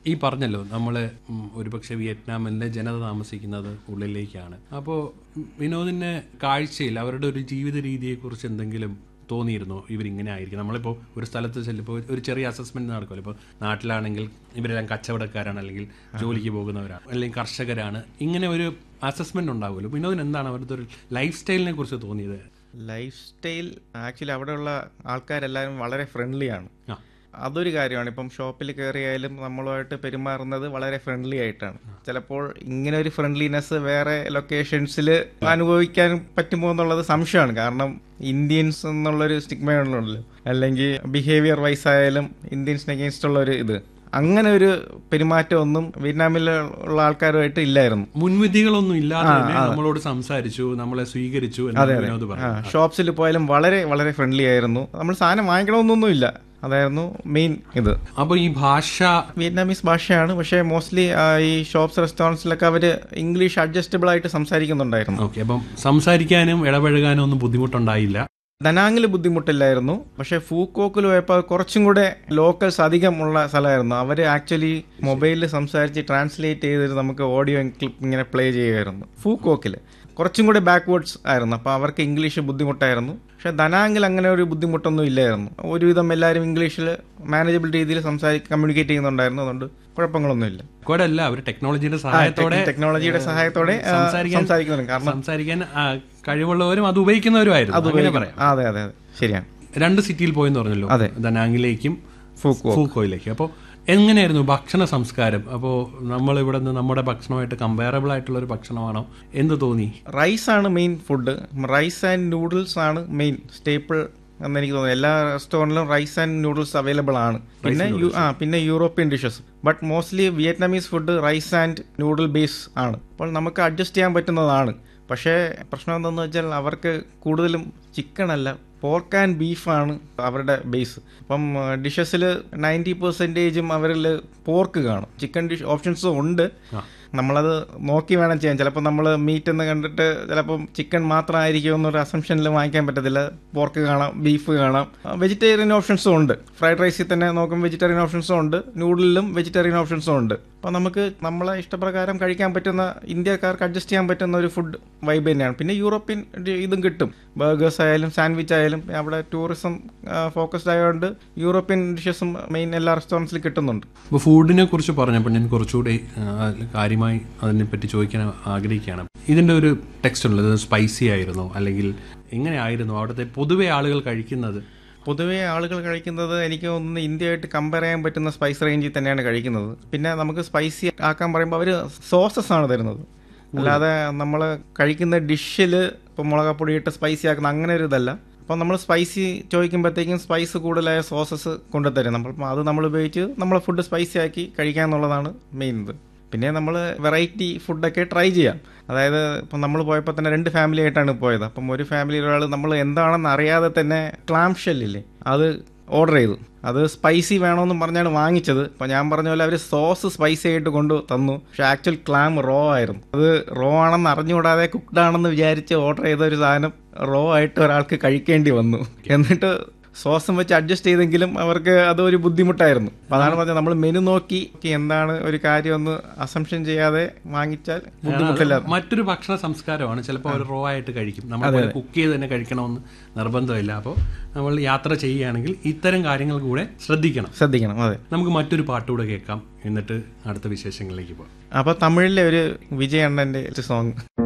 ഈ പറഞ്ഞല്ലോ നമ്മൾ ഒരുപക്ഷെ വിയറ്റ്നാമിലെ ജനത താമസിക്കുന്നത് ഉള്ളിലേക്കാണ് അപ്പോൾ വിനോദിന്റെ കാഴ്ചയിൽ അവരുടെ ഒരു ജീവിത രീതിയെക്കുറിച്ച് എന്തെങ്കിലും തോന്നിയിരുന്നോ ഇവരിങ്ങനെ ആയിരിക്കും നമ്മളിപ്പോൾ ഒരു സ്ഥലത്ത് ചെല്ലുമ്പോൾ ഒരു ചെറിയ അസസ്മെന്റ് നടക്കുമല്ലോ ഇപ്പോൾ നാട്ടിലാണെങ്കിൽ ഇവരെല്ലാം കച്ചവടക്കാരാണ് അല്ലെങ്കിൽ ജോലിക്ക് പോകുന്നവരാണ് അല്ലെങ്കിൽ കർഷകരാണ് ഇങ്ങനെ ഒരു അസസ്മെന്റ് ഉണ്ടാവുമല്ലോ വിനോദിന് എന്താണ് അവരുടെ ഒരു ലൈഫ് സ്റ്റൈലിനെ കുറിച്ച് തോന്നിയത് ലൈഫ് സ്റ്റൈൽ ആക്ച്വലി അവിടെയുള്ള ആൾക്കാരെല്ലാവരും വളരെ ഫ്രണ്ട്ലിയാണ് ആ അതൊരു കാര്യമാണ് ഇപ്പം ഷോപ്പിൽ കയറിയായാലും നമ്മളുമായിട്ട് പെരുമാറുന്നത് വളരെ ഫ്രണ്ട്ലി ആയിട്ടാണ് ചിലപ്പോൾ ഇങ്ങനെ ഒരു ഫ്രണ്ട്ലിനെസ് വേറെ ലൊക്കേഷൻസിൽ അനുഭവിക്കാൻ പറ്റുമോ എന്നുള്ളത് സംശയമാണ് കാരണം ഇന്ത്യൻസ് എന്നുള്ളൊരു സ്റ്റിഗ്മയുണ്ടല്ലോ അല്ലെങ്കിൽ ബിഹേവിയർ വൈസ് ആയാലും ഇന്ത്യൻസിന് അഗേൻസ്റ്റ് ഉള്ള ഒരു ഇത് അങ്ങനെ ഒരു പെരുമാറ്റം ഒന്നും വിയറ്റ്നാമിൽ ഉള്ള ആൾക്കാരുമായിട്ട് ഇല്ലായിരുന്നു മുൻവിധികളൊന്നും ഇല്ലാതെ തന്നെ നമ്മളോട് സംസാരിച്ചു നമ്മളെ സ്വീകരിച്ചു എന്ന് വിനോദ് ആ പറഞ്ഞു ഷോപ്സിൽ പോയാലും വളരെ വളരെ ഫ്രണ്ട്ലി ആയിരുന്നു നമ്മൾ സാധനം വാങ്ങിക്കണമെന്നൊന്നുമില്ല അതായിരുന്നു മെയിൻ ഇത് അപ്പൊ ഈ ഭാഷ വിയറ്റ്നാമീസ് ഭാഷയാണ് പക്ഷേ മോസ്റ്റ്ലി ഈ ഷോപ്സ് റെസ്റ്റോറൻറ്റ്സിലൊക്കെ അവർ ഇംഗ്ലീഷ് അഡ്ജസ്റ്റബിൾ ആയിട്ട് സംസാരിക്കുന്നുണ്ടായിരുന്നു ഓക്കെ അപ്പം സംസാരിക്കാനും ഇടപഴകാനും ഒന്നും ബുദ്ധിമുട്ടുണ്ടായില്ല ദനാങ്ങിൽ ബുദ്ധിമുട്ടില്ലായിരുന്നു പക്ഷേ ഫൂക്കോക്കിൽ പോയപ്പോൾ കുറച്ചും കൂടെ ലോക്കൽസ് അധികം ഉള്ള സ്ഥലമായിരുന്നു അവർ ആക്ച്വലി മൊബൈലിൽ സംസാരിച്ച് ട്രാൻസ്ലേറ്റ് ചെയ്തിട്ട് നമുക്ക് ഓഡിയോ ക്ലിപ്പ് ഇങ്ങനെ പ്ലേ ചെയ്യുമായിരുന്നു ഫൂക്കോക്കിൽ കുറച്ചും കൂടെ ബാക്ക്വേർഡ്സ് ആയിരുന്നു അപ്പോൾ അവർക്ക് ഇംഗ്ലീഷ് ബുദ്ധിമുട്ടായിരുന്നു പക്ഷേ ദനാങ്ങിൽ അങ്ങനെ ഒരു ബുദ്ധിമുട്ടൊന്നും ഇല്ലായിരുന്നു ഒരുവിധം എല്ലാവരും ഇംഗ്ലീഷിൽ മാനേജബിൾ രീതിയിൽ സംസാരി കമ്മ്യൂണിക്കേറ്റ് ചെയ്യുന്നുണ്ടായിരുന്നു അതുകൊണ്ട് കുഴപ്പങ്ങളൊന്നുമില്ല കൂടെ അല്ല അവർ ടെക്നോളജിയുടെ സഹായത്തോടെ ടെക്നോളജിയുടെ സഹായത്തോടെ ആ, സംസാരിക്കാൻ- സംസാരിക്കുന്നുണ്ട് കാരണം സംസാരിക്കാൻ ആ, കഴിവുള്ളവരും അത് ഉപയോഗിക്കുന്നവരുമായിരുന്നു അത് അങ്ങനെ ഉപയോഗിക്കണം. പറയാം ആ, അതെ അതെ അതെ ശരിയാണ് രണ്ട് സിറ്റിയിൽ പോയെന്ന് പറഞ്ഞല്ലോ അതെ. ദനാങ്ങിലേക്കും ഫൂക്കോ ഫൂക്കോയിലേക്കും അപ്പോൾ എങ്ങനെയായിരുന്നു ഭക്ഷണ സംസ്കാരം അപ്പോൾ നമ്മൾ ഇവിടെ നിന്ന് നമ്മുടെ ഭക്ഷണമായിട്ട് കമ്പയറബിൾ ആയിട്ടുള്ള ഒരു ഭക്ഷണമാണോ എന്ത് തോന്നി റൈസ് ആണ് main food rice and noodles ആണ് മെയിൻ സ്റ്റേപ്പിൾ എന്ന് എനിക്ക് തോന്നുന്നു എല്ലാ റെസ്റ്റോറൻറ്റിലും റൈസ് ആൻഡ് നൂഡിൽസ് അവൈലബിൾ ആണ് പിന്നെ യു- ആ പിന്നെ European dishes but mostly Vietnamese food rice and noodle base ആണ് അപ്പോൾ നമുക്ക് അഡ്ജസ്റ്റ് ചെയ്യാൻ പറ്റുന്നതാണ് പക്ഷേ പ്രശ്നം എന്താണെന്ന് വെച്ചാൽ അവർക്ക് കൂടുതലും ചിക്കൻ അല്ല പോർക്ക് ആൻഡ് ബീഫാണ് അവരുടെ ബേസ് അപ്പം ഡിഷസിൽ നയൻറ്റി പെർസെൻറ്റേജും അവരിൽ പോർക്ക് കാണും ചിക്കൻ ഡിഷ് ഓപ്ഷൻസും ഉണ്ട് നമ്മളത് നോക്കി വേണം ചെയ്യാൻ ചിലപ്പോൾ നമ്മൾ മീറ്റ് എന്ന് കണ്ടിട്ട് ചിലപ്പം ചിക്കൻ മാത്രമായിരിക്കും എന്നൊരു അസംഷനിൽ വാങ്ങിക്കാൻ പറ്റത്തില്ല പോർക്ക് കാണാം ബീഫ് കാണാം വെജിറ്റേറിയൻ ഓപ്ഷൻസും ഉണ്ട് ഫ്രൈഡ് റൈസിൽ തന്നെ നോക്കുമ്പോൾ വെജിറ്റേറിയൻ ഓപ്ഷൻസും ഉണ്ട് നൂഡിലും വെജിറ്റേറിയൻ ഓപ്ഷൻസും ഉണ്ട് അപ്പോൾ നമുക്ക് നമ്മളെ ഇഷ്ടപ്രകാരം കഴിക്കാൻ പറ്റുന്ന ഇന്ത്യക്കാർക്ക് അഡ്ജസ്റ്റ് ചെയ്യാൻ പറ്റുന്ന ഒരു ഫുഡ് വൈബ് തന്നെയാണ് പിന്നെ യൂറോപ്യൻ ഒരു ഇതും കിട്ടും ബർഗേഴ്സ് ആയാലും സാൻഡ്വിച്ച് ആയാലും അവിടെ ടൂറിസം ഫോക്കസ്ഡ് ആയതുകൊണ്ട് യൂറോപ്യൻ ഡിഷസും മെയിൻ എല്ലാ റെസ്റ്റോറൻറ്റ്സിലും കിട്ടുന്നുണ്ട് അപ്പോൾ ഫുഡിനെ കുറിച്ച് പറഞ്ഞപ്പോൾ ഞാൻ കുറച്ചുകൂടി ആ, കാര്യമായി അതിനെപ്പറ്റി ചോദിക്കാൻ ആഗ്രഹിക്കുകയാണ് ഇതിൻ്റെ ഒരു ടെക്സ്റ്റ് ഉള്ളത് സ്പൈസി ആയിരുന്നോ അല്ലെങ്കിൽ എങ്ങനെയായിരുന്നു അവിടുത്തെ പൊതുവെ ആളുകൾ കഴിക്കുന്നത് പൊതുവേ ആളുകൾ കഴിക്കുന്നത് എനിക്ക് തോന്നുന്നു ഇന്ത്യയായിട്ട് കമ്പയർ ചെയ്യാൻ പറ്റുന്ന സ്പൈസ് റേഞ്ചിൽ തന്നെയാണ് കഴിക്കുന്നത് പിന്നെ നമുക്ക് സ്പൈസി ആക്കാൻ പറയുമ്പോൾ അവർ സോസസ് ആണ് തരുന്നത് അല്ലാതെ നമ്മൾ കഴിക്കുന്ന ഡിഷിൽ ഇപ്പോൾ മുളകപ്പൊടി ഇട്ട് സ്പൈസി ആക്കുന്ന അങ്ങനെ ഒരു ഇതല്ല അപ്പോൾ നമ്മൾ സ്പൈസി ചോദിക്കുമ്പോഴത്തേക്കും സ്പൈസ് കൂടുതലായ സോസസ് കൊണ്ടുതരും നമ്മൾ അത് നമ്മൾ ഉപയോഗിച്ച് നമ്മൾ ഫുഡ് സ്പൈസി ആക്കി കഴിക്കുക എന്നുള്ളതാണ് മെയിൻ ഇത് പിന്നെ നമ്മൾ വെറൈറ്റി ഫുഡൊക്കെ ട്രൈ ചെയ്യാം അതായത് ഇപ്പം നമ്മൾ പോയപ്പോൾ തന്നെ രണ്ട് ഫാമിലി ആയിട്ടാണ് പോയത് അപ്പം ഒരു ഫാമിലിയിൽ ഒരാൾ നമ്മൾ എന്താണെന്ന് അറിയാതെ തന്നെ ക്ലാം ഷെല്ലില്ലേ അത് ഓർഡർ ചെയ്തു അത് സ്പൈസി വേണമെന്നും പറഞ്ഞാണ് വാങ്ങിച്ചത് അപ്പോൾ ഞാൻ പറഞ്ഞ പോലെ അവർ സോസ് സ്പൈസി ആയിട്ട് കൊണ്ട് തന്നു പക്ഷെ ആക്ച്വൽ ക്ലാം റോ ആയിരുന്നു അത് റോ ആണെന്ന് അറിഞ്ഞുകൂടാതെ കുക്ക്ഡ് ആണെന്ന് വിചാരിച്ച് ഓർഡർ ചെയ്ത ഒരു സാധനം റോ ആയിട്ട് ഒരാൾക്ക് കഴിക്കേണ്ടി വന്നു എന്നിട്ട് സോസും വെച്ച് അഡ്ജസ്റ്റ് ചെയ്തെങ്കിലും അവർക്ക് അതൊരു ബുദ്ധിമുട്ടായിരുന്നു അപ്പൊ അതാണ് പറഞ്ഞത് നമ്മൾ മെനു നോക്കി എന്താണ് ഒരു കാര്യം ഒന്ന് അസംഷൻ ചെയ്യാതെ വാങ്ങിച്ചാൽ ബുദ്ധിമുട്ടില്ല മറ്റൊരു ഭക്ഷണ സംസ്കാരമാണ് ചിലപ്പോൾ അവർ റോ ആയിട്ട് കഴിക്കും നമ്മൾ കുക്ക് ചെയ്ത് തന്നെ കഴിക്കണമെന്ന് നിർബന്ധമില്ല അപ്പോൾ നമ്മൾ യാത്ര ചെയ്യുകയാണെങ്കിൽ ഇത്തരം കാര്യങ്ങൾ കൂടെ ശ്രദ്ധിക്കണം ശ്രദ്ധിക്കണം അതെ നമുക്ക് മറ്റൊരു പാട്ടുകൂടെ കേൾക്കാം എന്നിട്ട് അടുത്ത വിശേഷങ്ങളിലേക്ക് പോകാം അപ്പൊ തമിഴിലെ ഒരു വിജയണ്ണന്റെ ഒരു സോങ്